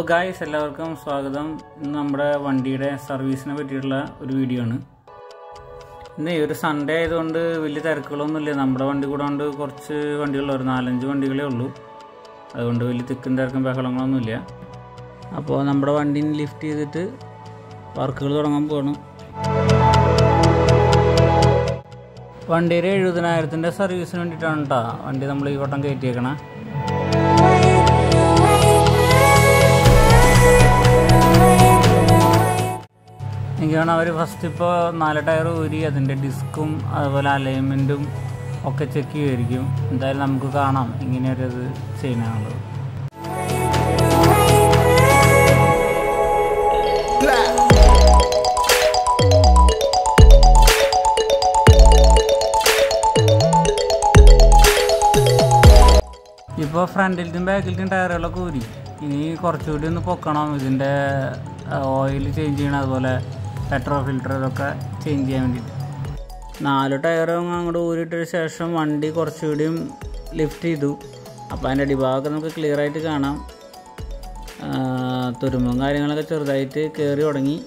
guys എല്ലാവർക്കും സ്വാഗതം ഇന്ന് നമ്മുടെ വണ്ടിയുടെ സർവീസിനെ പറ്റിയിട്ടുള്ള ഒരു വീഡിയോ ആണ് ഇന്ന് ഈ ഒരു സൺഡേ ആയതുകൊണ്ട് വലിയ തിരക്കുകളൊന്നുമില്ല നമ്മുടെ വണ്ടി കൂടെ കൊണ്ട് കുറച്ച് വണ്ടികളുള്ളൂ ഒരു നാലഞ്ച് വണ്ടികളേ ഉള്ളൂ അതുകൊണ്ട് വലിയ തിക്കും തിരക്കും ബഹളങ്ങളൊന്നുമില്ല അപ്പോൾ നമ്മുടെ വണ്ടി ലിഫ്റ്റ് ചെയ്തിട്ട് വർക്കുകൾ തുടങ്ങാൻ പോവാണ് വണ്ടിയുടെ എഴുപതിനായിരത്തിൻ്റെ സർവീസിന് വേണ്ടിയിട്ടാണ് കേട്ടോ വണ്ടി നമ്മൾ ഈ വട്ടം കയറ്റിയേക്കണേ എനിക്കാണ് അവർ ഫസ്റ്റ് ഇപ്പോൾ നാല് ടയർ ഊരി അതിൻ്റെ ഡിസ്കും അതുപോലെ അലൈൻമെൻറ്റും ഒക്കെ ചെക്ക് ചെയ്യുമായിരിക്കും എന്തായാലും നമുക്ക് കാണാം ഇങ്ങനെയൊരു ഇത് ചെയ്യുന്നതാണുള്ളത് ഇപ്പോൾ ഫ്രണ്ടിലത്തും ബാക്കിലത്തും ടയറുകളൊക്കെ ഊരി ഇനി കുറച്ചുകൂടി ഒന്ന് പൊക്കണം ഇതിൻ്റെ ഓയിൽ ചേഞ്ച് ചെയ്യണം അതുപോലെ പെട്രോൾ ഫിൽറ്റർ ഇതൊക്കെ ചേഞ്ച് ചെയ്യാൻ വേണ്ടിയിട്ട് നാല് ടയറും അങ്ങോട്ട് ഊരിയിട്ടതിന് ശേഷം വണ്ടി കുറച്ചുകൂടിയും ലിഫ്റ്റ് ചെയ്തു അപ്പോൾ അതിൻ്റെ അടിഭാഗമൊക്കെ നമുക്ക് ക്ലിയർ ആയിട്ട് കാണാം ആ, തുരുമ്പും കാര്യങ്ങളൊക്കെ ചെറുതായിട്ട് കയറി തുടങ്ങി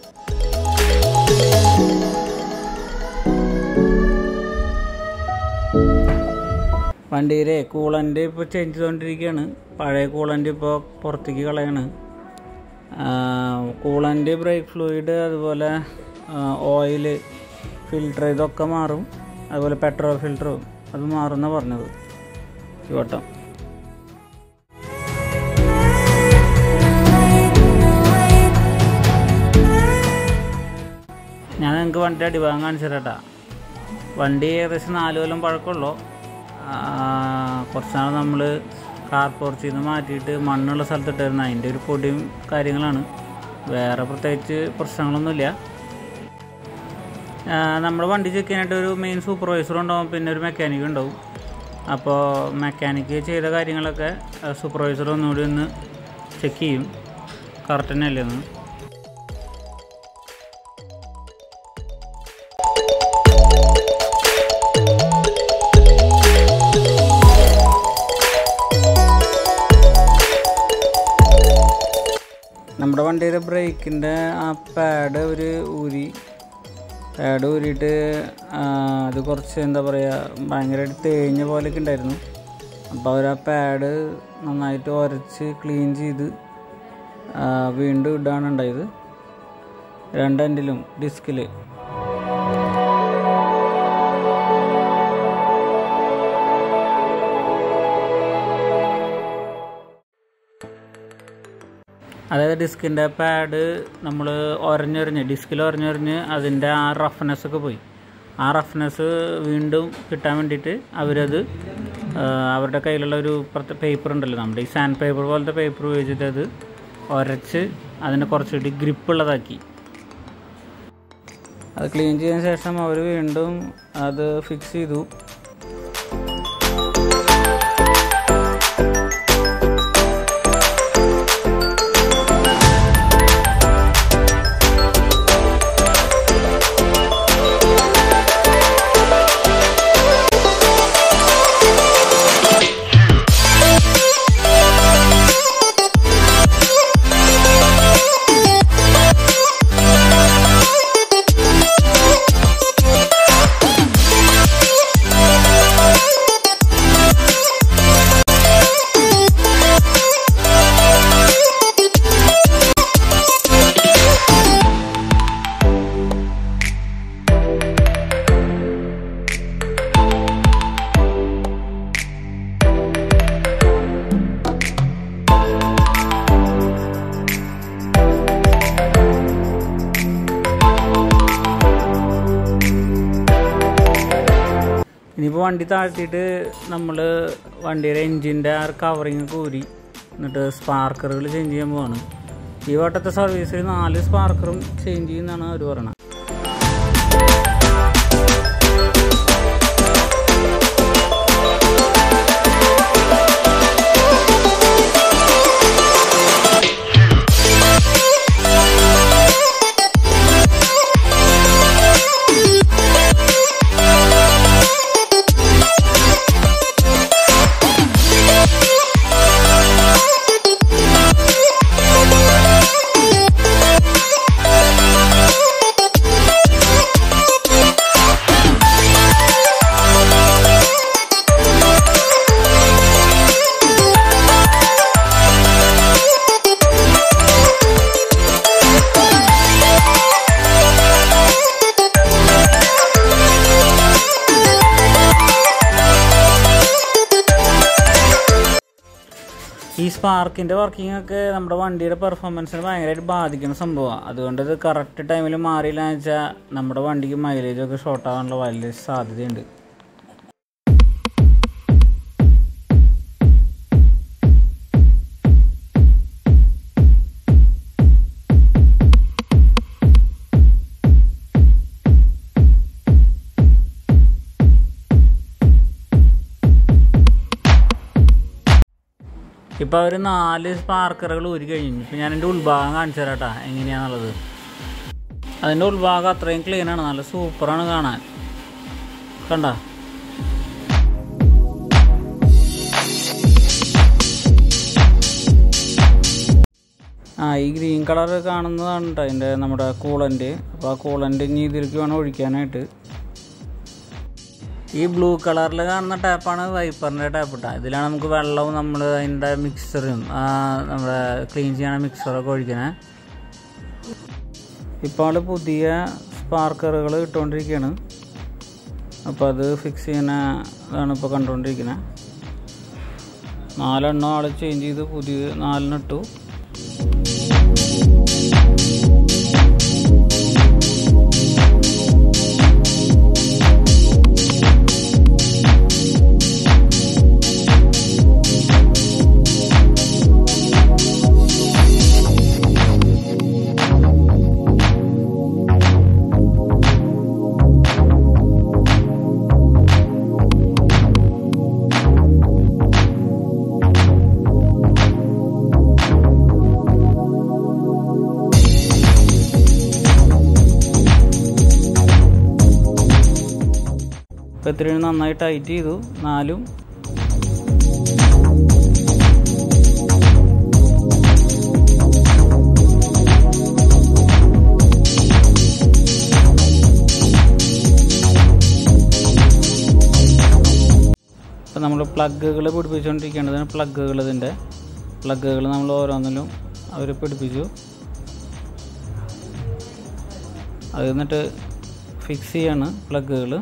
വണ്ടിയിലെ കൂളൻ്റ് ഇപ്പോൾ ചേഞ്ച് ചെയ്തുകൊണ്ടിരിക്കുകയാണ് പഴയ കൂളൻ്റ് ഇപ്പോൾ പുറത്തേക്ക് കളയാണ് കൂളൻ്റ് ബ്രേക്ക് ഫ്ലൂയിഡ് അതുപോലെ ഓയിൽ ഫിൽറ്റർ ഇതൊക്കെ മാറും അതുപോലെ പെട്രോൾ ഫിൽറ്ററും അത് മാറുന്ന പറഞ്ഞത് ഈ വട്ടം ഞാൻ നിങ്ങൾക്ക് വണ്ടി അടിഭാഗം കാണിച്ചു തരാട്ടാ വണ്ടി ഏകദേശം നാല് കൊല്ലം പഴക്കമുള്ളൂ ആ, കുറച്ച് നാൾ നമ്മൾ കാർ പോർച്ചിൽ നിന്ന് മാറ്റിയിട്ട് മണ്ണുള്ള സ്ഥലത്തിട്ടായിരുന്നു അതിൻ്റെ ഒരു പൊടിയും കാര്യങ്ങളാണ് വേറെ പ്രത്യേകിച്ച് പ്രശ്നങ്ങളൊന്നുമില്ല നമ്മൾ വണ്ടി ചെക്ക് ചെയ്യാനായിട്ട് ഒരു മെയിൻ സൂപ്പർവൈസർ ഉണ്ടാവും പിന്നെ ഒരു മെക്കാനിക് ഉണ്ടാവും അപ്പോൾ മെക്കാനിക്ക് ചെയ്ത കാര്യങ്ങളൊക്കെ സൂപ്പർവൈസർ ഒന്നുകൂടി ഒന്ന് ചെക്ക് ചെയ്യും കറക്റ്റ് തന്നെയല്ലേ എന്ന് നമ്മുടെ വണ്ടിയുടെ ബ്രേക്കിൻ്റെ ആ പാഡ് ഒരു ഊരി പാഡ് ഊരിയിട്ട് ആ, അത് കുറച്ച് എന്താ പറയുക ഭയങ്കരമായിട്ട് തേഞ്ഞ പോലെയൊക്കെ ഉണ്ടായിരുന്നു അപ്പോൾ അവർ ആ പാഡ് നന്നായിട്ട് ഉരച്ച് ക്ലീൻ ചെയ്ത് ആ, വീണ്ടും ഇടാണ് ഉണ്ടായത് രണ്ടെൻഡിലും ഡിസ്കിൽ അതായത് ഡിസ്കിൻ്റെ പാഡ് നമ്മൾ ഒരഞ്ഞൊരഞ്ഞ് ഡിസ്കിൽ ഒരഞ്ഞൊരഞ്ഞ് അതിൻ്റെ ആ റഫ്നെസ് ഒക്കെ പോയി ആ റഫ്നെസ് വീണ്ടും കിട്ടാൻ വേണ്ടിയിട്ട് അവരത് ആ, അവരുടെ കയ്യിലുള്ള ഒരു പേപ്പർ ഉണ്ടല്ലോ നമ്മുടെ ഈ സാൻഡ് പേപ്പർ പോലത്തെ പേപ്പർ ഉപയോഗിച്ചിട്ട് അത് ഉരച്ച് അതിനെ കുറച്ചുകൂടി ഗ്രിപ്പുള്ളതാക്കി അത് ക്ലീൻ ചെയ്തതിന് ശേഷം അവർ വീണ്ടും അത് ഫിക്സ് ചെയ്തു ഇനിയിപ്പോൾ വണ്ടി താഴ്ത്തിയിട്ട് നമ്മൾ വണ്ടിയുടെ എൻജിൻ്റെ ആ കവറിങ് കൂരി എന്നിട്ട് സ്പാർക്കറുകൾ ചേഞ്ച് ചെയ്യാൻ പോവാണ് ഈ വട്ടത്തെ സർവീസിൽ നാല് സ്പാർക്കറും ചേഞ്ച് ചെയ്യുന്നതാണ് അവർ പറയുന്നത് Thank ഈ സ്പാർക്കിൻ്റെ വർക്കിംഗ് ഒക്കെ നമ്മുടെ വണ്ടിയുടെ പെർഫോമൻസിനെ ഭയങ്കരമായിട്ട് ബാധിക്കുന്ന സംഭവമാണ് അതുകൊണ്ട് ഇത് കറക്റ്റ് ടൈമിൽ മാറിയില്ല എന്ന് വെച്ചാൽ നമ്മുടെ വണ്ടിക്ക് മൈലേജ് ഒക്കെ ഷോർട്ട് ആവാനുള്ള വലിയ സാധ്യതയുണ്ട് ഇപ്പോൾ അവർ നാല് സ്പാർക്കറുകൾ ഊരി കഴിഞ്ഞു ഇപ്പോൾ ഞാൻ എൻ്റെ ഉൾഭാഗം കാണിച്ചു തരാം കേട്ടോ എങ്ങനെയാണെന്നുള്ളത് അതിൻ്റെ ഉൾഭാഗം അത്രയും ക്ലീനാണ് നല്ല സൂപ്പറാണ് കാണാൻ കണ്ട ആ ഈ ഗ്രീൻ കളർ കാണുന്നതാണ് കേട്ടോ അതിൻ്റെ നമ്മുടെ കൂളൻ്റ് അപ്പോൾ ആ കൂളൻ്റ് ഇനി ഇതിലേക്ക് വേണം ഒഴിക്കാനായിട്ട് ഈ ബ്ലൂ കളറിൽ കാണുന്ന ടാപ്പാണ് വൈപ്പറിൻ്റെ ടാപ്പ് ഇട്ടാ ഇതിലാണ് നമുക്ക് വെള്ളവും നമ്മൾ അതിൻ്റെ മിക്സറും നമ്മുടെ ക്ലീൻ ചെയ്യണ മിക്സറൊക്കെ ഒഴിക്കണേ ഇപ്പോൾ ആൾ പുതിയ സ്പാർക്കറുകൾ ഇട്ടുകൊണ്ടിരിക്കുകയാണ് അപ്പോൾ അത് ഫിക്സ് ചെയ്യണ ഇതാണ് ഇപ്പോൾ കണ്ടുകൊണ്ടിരിക്കുന്നത് നാലെണ്ണം ആൾ ചേഞ്ച് ചെയ്ത് പുതിയ നാലെണ്ണം ഇട്ടു ഇപ്പോൾ ഇത്രയും നന്നായി ടൈറ്റ് ചെയ്തു നാലും ഇപ്പം നമ്മൾ പ്ലഗുകൾ പിടിപ്പിച്ചുകൊണ്ടിരിക്കേണ്ടതാണ് പ്ലഗുകൾ ഇതിൻ്റെ പ്ലഗുകൾ നമ്മൾ ഓരോന്നിലും അവർ പിടിപ്പിച്ചു അത് എന്നിട്ട് ഫിക്സ് ചെയ്യാണ് പ്ലഗുകൾ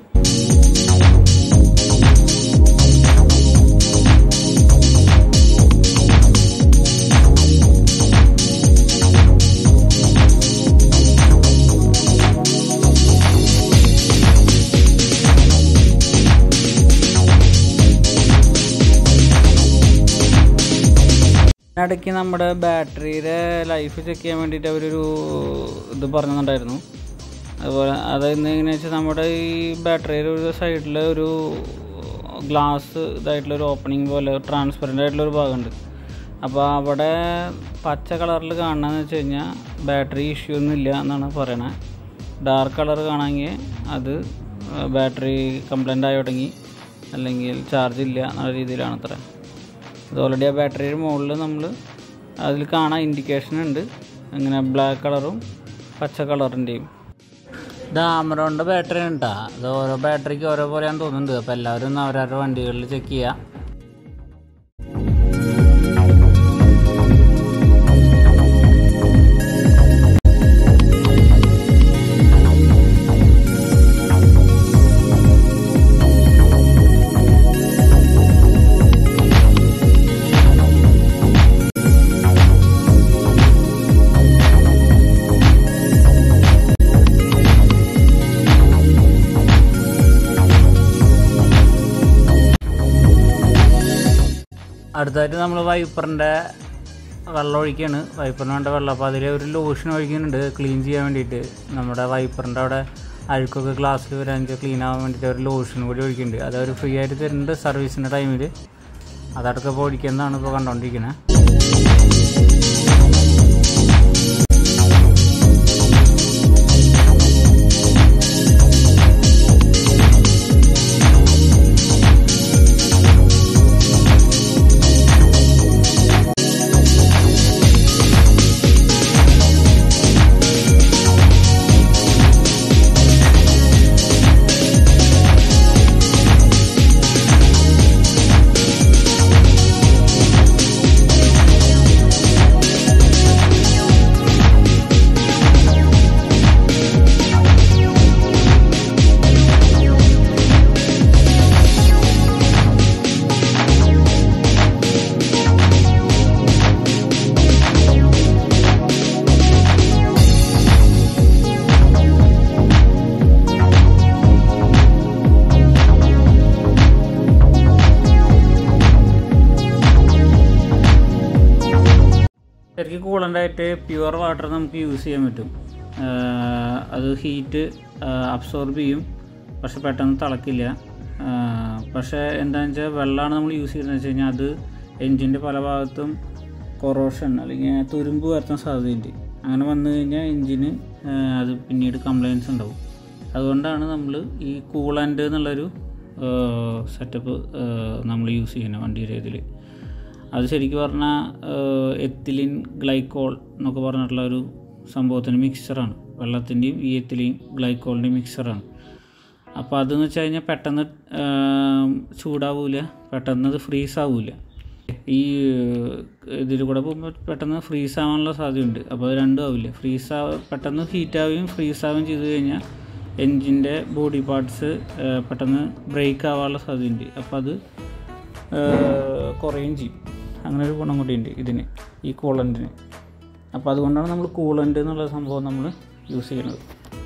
ഇടയ്ക്ക് നമ്മുടെ ബാറ്ററിയുടെ ലൈഫ് ചെക്ക് ചെയ്യാൻ വേണ്ടിയിട്ട് അവരൊരു ഇത് പറഞ്ഞിട്ടുണ്ടായിരുന്നു അതുപോലെ അത് എങ്ങനെയാണെന്ന് വെച്ചാൽ നമ്മുടെ ഈ ബാറ്ററിയുടെ ഒരു സൈഡിൽ ഒരു ഗ്ലാസ് ഇതായിട്ടുള്ള ഒരു ഓപ്പണിംഗ് പോലെ ട്രാൻസ്പെറൻ്റ് ആയിട്ടുള്ള ഒരു ഭാഗമുണ്ട് അപ്പോൾ അവിടെ പച്ച കളറിൽ കാണണമെന്ന് വെച്ച് കഴിഞ്ഞാൽ ബാറ്ററി ഇഷ്യൂ ഒന്നും ഇല്ല എന്നാണ് പറയണത് ഡാർക്ക് കളർ കാണാമെങ്കിൽ അത് ബാറ്ററി കംപ്ലൈൻ്റ് ആയി തുടങ്ങി അല്ലെങ്കിൽ ചാർജ് ഇല്ല എന്നുള്ള രീതിയിലാണ് അത്ര ഇത് ഓൾറെഡി ആ ബാറ്ററിയുടെ മുകളിൽ നമ്മൾ അതിൽ കാണാൻ ഇൻഡിക്കേഷൻ ഉണ്ട് അങ്ങനെ ബ്ലാക്ക് കളറും പച്ച കളറിൻ്റെയും ഇത് ആമറോണിൻ്റെ ബാറ്ററി ഉണ്ടാ അത് ഓരോ ബാറ്ററിക്ക് ഓരോ പോലെയാന്ന് തോന്നുന്നുണ്ട് അപ്പോൾ എല്ലാവരും ഒന്ന് അവരവരുടെ വണ്ടികളിൽ ചെക്ക് ചെയ്യുക അടുത്തായിട്ട് നമ്മൾ വൈപ്പറിൻ്റെ വെള്ളം ഒഴിക്കുകയാണ് വൈപ്പറിന് വേണ്ട വെള്ളം അപ്പോൾ അതിൽ ഒരു ലോഷൻ ഒഴിക്കുന്നുണ്ട് ക്ലീൻ ചെയ്യാൻ വേണ്ടിയിട്ട് നമ്മുടെ വൈപ്പറിൻ്റെ അവിടെ അഴുക്കൊക്കെ ഗ്ലാസ്സിൽ വരാൻ ക്ലീൻ ആവാൻ വേണ്ടിയിട്ട് ഒരു ലോഷൻ കൂടി ഒഴിക്കുന്നുണ്ട് അത് അവർ ഫ്രീ ആയിട്ട് തരുന്നുണ്ട് സർവീസിൻ്റെ ടൈമിൽ അതടക്കം ഇപ്പോൾ ഒഴിക്കുന്നതാണ് ഇപ്പോൾ കണ്ടുകൊണ്ടിരിക്കുന്നത് ഇതിലേക്ക് കൂളൻ്റായിട്ട് പ്യുവർ വാട്ടർ നമുക്ക് യൂസ് ചെയ്യാൻ പറ്റും ആഹ് അത് ഹീറ്റ് അബ്സോർബ് ചെയ്യും പക്ഷെ പെട്ടെന്ന് തിളക്കില്ല ആഹ് പക്ഷേ എന്താണെന്ന് വെച്ചാൽ വെള്ളമാണ് നമ്മൾ യൂസ് ചെയ്യുന്നത് വെച്ച് കഴിഞ്ഞാൽ അത് എൻജിൻ്റെ പല ഭാഗത്തും കൊറോഷൻ അല്ലെങ്കിൽ തുരുമ്പ് വരുത്താൻ സാധ്യതയുണ്ട് അങ്ങനെ വന്നു കഴിഞ്ഞാൽ എൻജിന് അത് പിന്നീട് കംപ്ലയിൻസ് ഉണ്ടാവും അതുകൊണ്ടാണ് നമ്മൾ ഈ കൂളൻ്റ് എന്നുള്ളൊരു സെറ്റപ്പ് നമ്മൾ യൂസ് ചെയ്യുന്നത് വണ്ടിയുടെ ഇതിൽ അത് ശരിക്കും പറഞ്ഞാൽ എത്തിലിൻ ഗ്ലൈക്കോൾ എന്നൊക്കെ പറഞ്ഞിട്ടുള്ള ഒരു സംഭവത്തിൻ്റെ മിക്സറാണ് വെള്ളത്തിൻ്റെയും ഈ എത്തിലിൻ ഗ്ലൈക്കോളിൻ്റെയും മിക്സറാണ് അപ്പോൾ അതെന്ന് വെച്ച് കഴിഞ്ഞാൽ പെട്ടെന്ന് ചൂടാവില്ല പെട്ടെന്ന് അത് ഫ്രീസ് ആവില്ല ഈ ഇതിൽ കൂടെ പോകുമ്പോൾ പെട്ടെന്ന് ഫ്രീസ് ആവാനുള്ള സാധ്യതയുണ്ട് അപ്പോൾ അത് രണ്ടും ആവില്ല ഫ്രീസ് ആ പെട്ടെന്ന് ഹീറ്റ് ആവുകയും ഫ്രീസ് ആവുകയും ചെയ്ത് കഴിഞ്ഞാൽ എൻജിൻ്റെ ബോഡി പാർട്സ് പെട്ടെന്ന് ബ്രേക്ക് ആവാനുള്ള സാധ്യതയുണ്ട് അപ്പോൾ അത് കുറയുകയും ചെയ്യും അങ്ങനെ ഒരു ഗുണം കൂടിയുണ്ട് ഇതിന് ഈ കൂളൻറ്റിന് അപ്പോൾ അതുകൊണ്ടാണ് നമ്മൾ കൂളൻ്റ് എന്നുള്ള സംഭവം നമ്മൾ യൂസ് ചെയ്യുന്നത്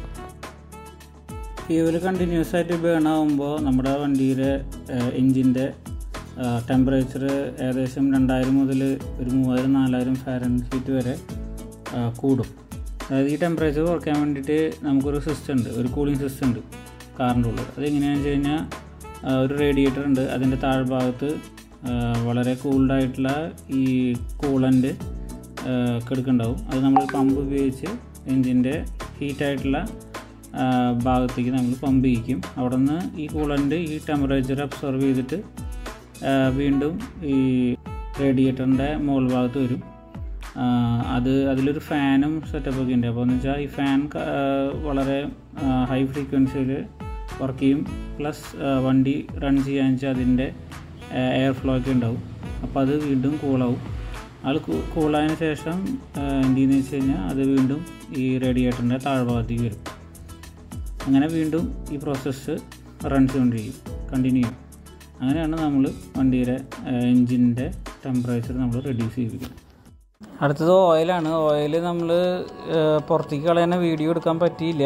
ഫ്യൂവൽ കണ്ടിന്യൂസ് ആയിട്ട് ബേൺ ആകുമ്പോൾ നമ്മുടെ വണ്ടിയുടെ എൻജിൻ്റെ ടെമ്പറേച്ചർ ഏകദേശം രണ്ടായിരം മുതൽ ഒരു മൂവായിരം നാലായിരം ഫാരൻ ഹീറ്റ് വരെ ആ, കൂടും അതായത് ഈ ടെമ്പറേച്ചർ കുറയ്ക്കാൻ വേണ്ടിയിട്ട് നമുക്കൊരു സിസ്റ്റം ഉണ്ട് ഒരു കൂളിംഗ് സിസ്റ്റം ഉണ്ട് കാറിൻ്റെ ഉള്ളിൽ അതെങ്ങനെയാണെന്ന് വെച്ച് കഴിഞ്ഞാൽ ആ, ഒരു റേഡിയേറ്റർ ഉണ്ട് അതിൻ്റെ താഴ്ഭാഗത്ത് ആ, വളരെ കൂൾഡായിട്ടുള്ള ഈ കൂളൻ്റ് കിടക്കുന്നുണ്ടാവും അത് നമ്മൾ പമ്പ് ഉപയോഗിച്ച് എൻജിൻ്റെ ഹീറ്റായിട്ടുള്ള ഭാഗത്തേക്ക് നമ്മൾ പമ്പ് ചെയ്യിക്കും അവിടെ നിന്ന് ഈ കൂളൻ്റ് ഈ ടെമ്പറേച്ചർ അബ്സോർവ് ചെയ്തിട്ട് ആ, വീണ്ടും ഈ റേഡിയേറ്ററിൻ്റെ മുകൾ ഭാഗത്ത് വരും ആ, അത് അതിലൊരു ഫാനും സെറ്റപ്പൊക്കെ ഉണ്ട് അപ്പോൾ എന്ന് വെച്ചാൽ ഈ ഫാൻ ക- ആ, വളരെ ഹൈ ഫ്രീക്വൻസിയിൽ വർക്ക് ചെയ്യും പ്ലസ് വണ്ടി റൺ ചെയ്യാൻ വെച്ചാൽ അതിൻ്റെ എയർ ഫ്ലോ ഒക്കെ ഉണ്ടാവും അപ്പോൾ അത് വീണ്ടും കൂളാവും അത് കൂളായതിനു ശേഷം ആ, എന്ത് ചെയ്യുന്നത് വെച്ച് കഴിഞ്ഞാൽ അത് വീണ്ടും ഈ റേഡിയേറ്ററിൻ്റെ താഴ്ഭാഗത്തേക്ക് വരും അങ്ങനെ വീണ്ടും ഈ പ്രോസസ്സ് റൺ ചെയ്തുകൊണ്ടിരിക്കും കണ്ടിന്യൂ ചെയ്യും അങ്ങനെയാണ് നമ്മൾ വണ്ടിയുടെ എൻജിൻ്റെ ടെമ്പറേച്ചർ നമ്മൾ റെഡ്യൂസ് ചെയ്യിപ്പിക്കുന്നത് അടുത്തത് ഓയിലാണ് ഓയിൽ നമ്മൾ പുറത്തേക്ക് കളയുന്ന വീഡിയോ എടുക്കാൻ പറ്റിയില്ല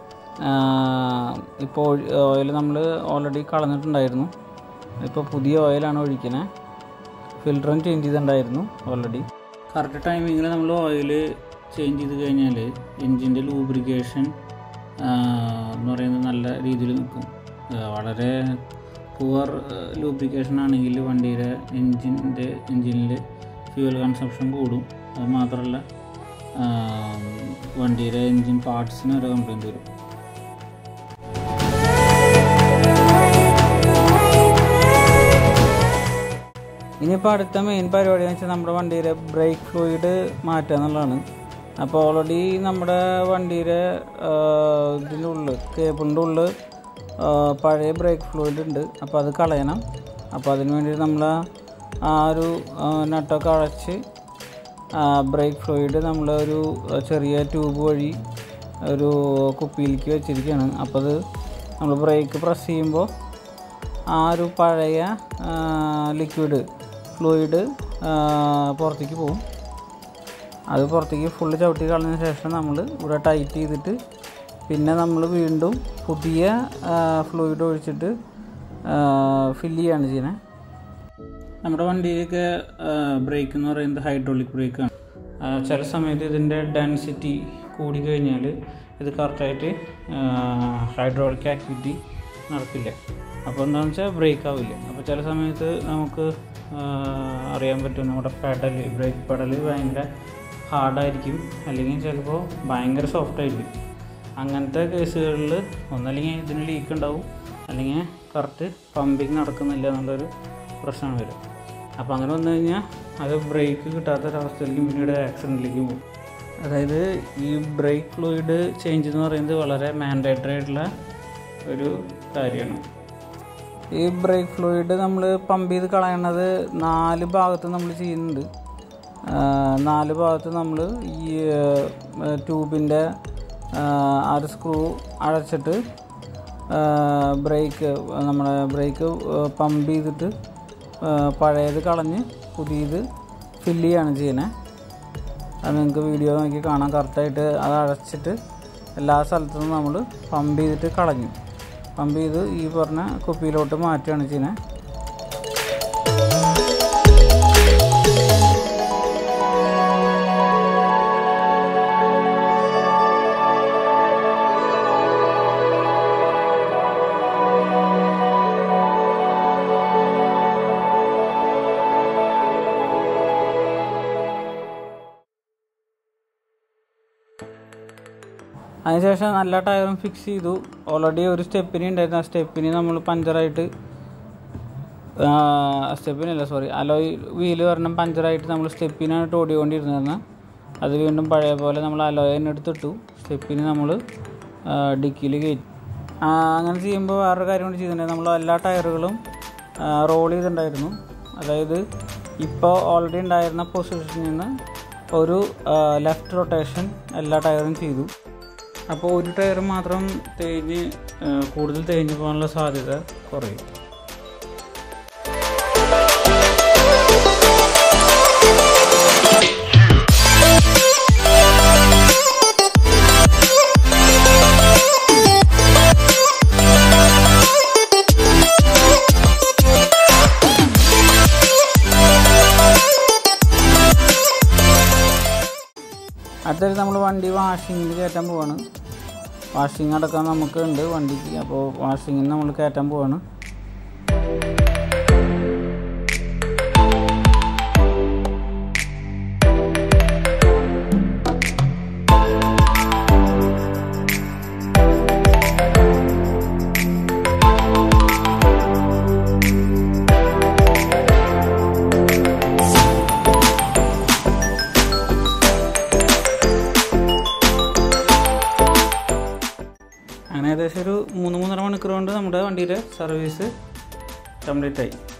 ഇപ്പോൾ ഓയിൽ നമ്മൾ ഓൾറെഡി കളഞ്ഞിട്ടുണ്ടായിരുന്നു ഇപ്പോൾ പുതിയ ഓയിലാണ് ഒഴിക്കുന്നത് ഫിൽറ്ററും ചേഞ്ച് ചെയ്തിട്ടുണ്ടായിരുന്നു ഓൾറെഡി കറക്റ്റ് ടൈമിങ്ങിൽ നമ്മൾ ഓയിൽ ചേഞ്ച് ചെയ്ത് കഴിഞ്ഞാൽ എൻജിൻ്റെ ലൂബ്രിക്കേഷൻ എന്ന് പറയുന്നത് നല്ല രീതിയിൽ നിൽക്കും ആ, വളരെ പുവർ ലൂബ്രിക്കേഷൻ ആണെങ്കിൽ വണ്ടിയുടെ എൻജിൻ്റെ എൻജിനിൽ ഫ്യൂവൽ കൺസപ്ഷൻ കൂടും അത് മാത്രമല്ല ആ, വണ്ടിയുടെ എൻജിൻ പാർട്സിന് ഒരു കംപ്ലൈൻറ്റ് വരും ഇനിയിപ്പോൾ അടുത്ത മെയിൻ പരിപാടി എന്ന് വെച്ചാൽ നമ്മുടെ വണ്ടിയുടെ ബ്രേക്ക് ഫ്ലൂയിഡ് മാറ്റുക എന്നുള്ളതാണ് അപ്പോൾ ഓൾറെഡി നമ്മുടെ വണ്ടിയുടെ ഇതിൻ്റെ ഉള്ളിൽ കേബിളിൻ്റെ ഉള്ളിൽ ആ, പഴയ ബ്രേക്ക് ഫ്ലൂയിഡ് ഉണ്ട് അപ്പോൾ അത് കളയണം അപ്പോൾ അതിന് വേണ്ടി നമ്മൾ ആ ഒരു ആ, നട്ടൊക്കെ അടച്ച് ബ്രേക്ക് ഫ്ലൂയിഡ് നമ്മൾ ഒരു ചെറിയ ട്യൂബ് വഴി ഒരു കുപ്പിയിലേക്ക് വെച്ചിരിക്കുകയാണ് അപ്പോൾ അത് നമ്മൾ ബ്രേക്ക് പ്രസ് ചെയ്യുമ്പോൾ ആ ഒരു പഴയ ലിക്വിഡ് ഫ്ലൂയിഡ് പുറത്തേക്ക് പോകും അത് പുറത്തേക്ക് ഫുള്ള് ചവിട്ടി കളഞ്ഞതിന് ശേഷം നമ്മൾ ഇവിടെ ടൈറ്റ് ചെയ്തിട്ട് പിന്നെ നമ്മൾ വീണ്ടും പുതിയ ഫ്ലൂയിഡ് ഒഴിച്ചിട്ട് ഫില്ല് ചെയ്യാണ് ചെയ്യുന്നത് നമ്മുടെ വണ്ടിയിലൊക്കെ ബ്രേക്ക് എന്ന് പറയുന്നത് ഹൈഡ്രോളിക് ബ്രേക്കാണ് ചില സമയത്ത് ഇതിൻ്റെ ഡെൻസിറ്റി കൂടി കഴിഞ്ഞാൽ ഇത് കറക്റ്റായിട്ട് ഹൈഡ്രോളിക് ആക്ടിവിറ്റി നടക്കില്ല അപ്പോൾ എന്താണെന്ന് വെച്ചാൽ ബ്രേക്ക് ആവില്ല അപ്പോൾ ചില സമയത്ത് നമുക്ക് ആ, അറിയാൻ പറ്റും നമ്മുടെ പെഡൽ ബ്രേക്ക് പെഡൽ ഭയങ്കര ഹാർഡായിരിക്കും അല്ലെങ്കിൽ ചിലപ്പോൾ ഭയങ്കര സോഫ്റ്റ് ആയിരിക്കും അങ്ങനത്തെ കേസുകളിൽ ഒന്നല്ലെങ്കിൽ ഇതിന് ലീക്ക് ഉണ്ടാവും അല്ലെങ്കിൽ കറക്റ്റ് പമ്പിങ് നടക്കുന്നില്ല എന്നുള്ളൊരു പ്രശ്നമാണ് വരും അപ്പോൾ അങ്ങനെ വന്നു കഴിഞ്ഞാൽ അത് ബ്രേക്ക് കിട്ടാത്തൊരവസ്ഥയിലേക്ക് പിന്നീട് ആക്സിഡൻറ്റിലേക്ക് പോകും അതായത് ഈ ബ്രേക്ക് ഫ്ലൂയിഡ് ചേഞ്ച് എന്ന് പറയുന്നത് വളരെ മാൻഡേറ്ററി ആയിട്ടുള്ള ഒരു കാര്യമാണ് ഈ ബ്രേക്ക് ഫ്ലൂയിഡ് നമ്മൾ പമ്പ് ചെയ്ത് കളയണത് നാല് ഭാഗത്ത് നമ്മൾ ചെയ്യുന്നുണ്ട് ആ, നാല് ഭാഗത്ത് നമ്മൾ ഈ ട്യൂബിൻ്റെ ആ ഒരു സ്ക്രൂ അടച്ചിട്ട് ബ്രേക്ക് നമ്മളെ ബ്രേക്ക് പമ്പ് ചെയ്തിട്ട് ആ, പഴയത് കളഞ്ഞ് പുതിയത് ഫില്ല് ചെയ്യാണ് ചെയ്യുന്നത് അത് നിങ്ങൾക്ക് വീഡിയോ നോക്കി കാണാൻ കറക്റ്റായിട്ട് അത് അടച്ചിട്ട് എല്ലാ സ്ഥലത്തു നിന്നും നമ്മൾ പമ്പ് ചെയ്തിട്ട് കളഞ്ഞു പമ്പ് ചെയ്ത് ഈ പറഞ്ഞ കുപ്പിയിലോട്ട് മാറ്റുകയാണ് ചെയ്യുന്നത് അതിനുശേഷം നല്ല ടയറും ഫിക്സ് ചെയ്തു ഓൾറെഡി ഒരു സ്റ്റെപ്പിനി ഉണ്ടായിരുന്നു ആ സ്റ്റെപ്പിനി നമ്മൾ പഞ്ചറായിട്ട് സ്റ്റെപ്പിനല്ല സോറി അലോയ് വീല് ഒരെണ്ണം പഞ്ചറായിട്ട് നമ്മൾ സ്റ്റെപ്പിനായിട്ട് ഓടിക്കൊണ്ടിരുന്നത് അത് വീണ്ടും പഴയ പോലെ നമ്മൾ അലോയ് തന്നെ എടുത്തിട്ടു സ്റ്റെപ്പിന് നമ്മൾ ഡിക്കിയിൽ കയറ്റി ആ, അങ്ങനെ ചെയ്യുമ്പോൾ വേറൊരു കാര്യം കൂടി ചെയ്തിട്ടുണ്ടായിരുന്നു നമ്മൾ എല്ലാ ടയറുകളും റോൾ ചെയ്തിട്ടുണ്ടായിരുന്നു അതായത് ഇപ്പോൾ ഓൾറെഡി ഉണ്ടായിരുന്ന പൊസിഷനിൽ നിന്ന് ഒരു ലെഫ്റ്റ് റൊട്ടേഷൻ എല്ലാ ടയറും ചെയ്തു അപ്പോൾ ഒരു ടയർ മാത്രം തേഞ്ഞ് ആ, കൂടുതൽ തേഞ്ഞ് പോകാനുള്ള സാധ്യത കുറയും അടുത്തത് നമ്മൾ വണ്ടി വാഷിങ്ങിൽ കയറ്റാൻ പോവാണ് വാഷിങ് അടക്കം നമുക്ക് ഉണ്ട് വണ്ടിക്ക് അപ്പോൾ വാഷിങ്ങിന് നമ്മൾ കയറ്റാൻ പോവാണ് അങ്ങനെ ഏകദേശം ഒരു മൂന്ന് മൂന്നര മണിക്കൂർ കൊണ്ട് നമ്മുടെ വണ്ടിയുടെ സർവീസ് കംപ്ലീറ്റ് ആയി